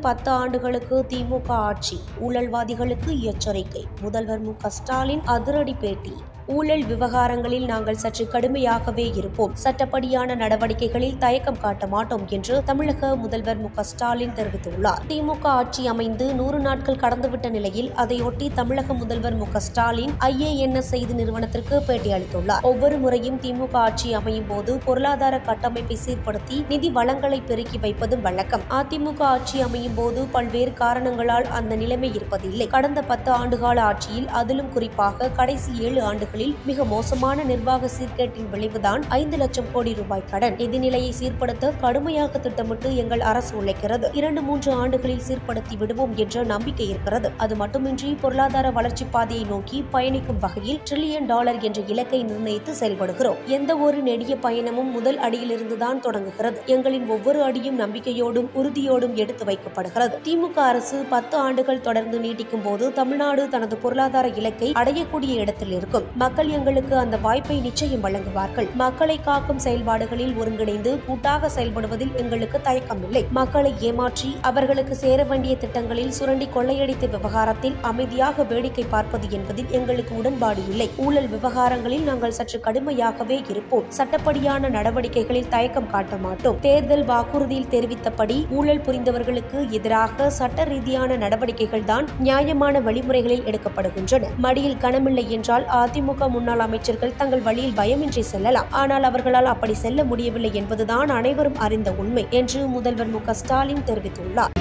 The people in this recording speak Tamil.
பத்து ஆண்டுகளுக்கு திமுக ஆட்சி ஊழல்வாதிகளுக்கு எச்சரிக்கை முதல்வர் மு க ஸ்டாலின் அதிரடி பேட்டி ஊழல் விவகாரங்களில் நாங்கள் சற்று கடுமையாகவே இருப்போம் சட்டப்படியான நடவடிக்கைகளில் தயக்கம் காட்ட மாட்டோம் என்று தமிழக முதல்வர் மு க ஸ்டாலின் தெரிவித்துள்ளார் திமுக ஆட்சி அமைந்து நூறு நாட்கள் கடந்துவிட்ட நிலையில் அதையொட்டி தமிழக முதல்வர் மு க ஸ்டாலின் ஐஏஎன்எஸ் செய்தி நிறுவனத்திற்கு பேட்டி அளித்துள்ளார் ஒவ்வொரு முறையும் திமுக ஆட்சி அமையும் போது பொருளாதார கட்டமைப்பை சீர்படுத்தி நிதி வளங்களை பெருக்கி வைப்பதும் வழக்கம் அதிமுக ஆட்சி அமையும் போது பல்வேறு காரணங்களால் அந்த நிலைமை இருப்பதில்லை கடந்த பத்து ஆண்டுகால ஆட்சியில் அதிலும் குறிப்பாக கடைசி ஏழு ஆண்டுகளில் மிக மோசமான நிர்வாக சீர்கேட்டின் விளைவுதான் ஐந்து லட்சம் கோடி ரூபாய் கடன் நிதிநிலையை சீர்படுத்த கடுமையாக திட்டமிட்டு எங்கள் அரசு உழைக்கிறது இரண்டு மூன்று ஆண்டுகளில் சீர்படுத்தி விடுவோம் என்ற நம்பிக்கை இருக்கிறது அது மட்டுமின்றி பொருளாதார வளர்ச்சி பாதையை நோக்கி பயணிக்கும் வகையில் டிரில்லியன் டாலர் என்ற இலக்கை நிர்ணயித்து செயல்படுகிறோம் எந்த ஒரு நெடிய பயணமும் முதல் அடியிலிருந்துதான் தொடங்குகிறது எங்களின் ஒவ்வொரு அடியும் நம்பிக்கையோடும் உறுதியோடும் எடுத்து வைக்கப்படுகிறது திமுக அரசு பத்து ஆண்டுகள் தொடர்ந்து நீட்டிக்கும் போது தமிழ்நாடு தனது பொருளாதார இலக்கை அடையக்கூடிய இடத்தில் இருக்கும் மக்கள் எங்களுக்கு அந்த வாய்ப்பை நிச்சயம் வழங்குவார்கள் மக்களை காக்கும் செயல்பாடுகளில் ஒருங்கிணைந்து கூட்டாக செயல்படுவதில் எங்களுக்கு தயக்கமில்லை மக்களை ஏமாற்றி அவர்களுக்கு சேர வேண்டிய திட்டங்களில் சுரண்டி கொள்ளையடித்த விவகாரத்தில் அமைதியாக வேடிக்கை பார்ப்பது என்பதில் எங்களுக்கு உடன்பாடு இல்லை ஊழல் விவகாரங்களில் நாங்கள் சற்று கடுமையாகவே இருப்போம் சட்டப்படியான நடவடிக்கைகளில் தயக்கம் காட்ட மாட்டோம் தேர்தல் வாக்குறுதியில் தெரிவித்தபடி ஊழல் புரிந்தவர்களுக்கு எதிராக சட்ட ரீதியான நடவடிக்கைகள் தான் நியாயமான வழிமுறைகளில் எடுக்கப்படுகின்றன மடியில் கனமில்லை என்றால் அதிமுக முன்னாள் அமைச்சர்கள் தங்கள் வழியில் பயமின்றி செல்லலாம் ஆனால் அவர்களால் அப்படி செல்ல முடியவில்லை என்பதுதான் அனைவரும் அறிந்த உண்மை என்று முதல்வர் மு க ஸ்டாலின் தெரிவித்துள்ளார்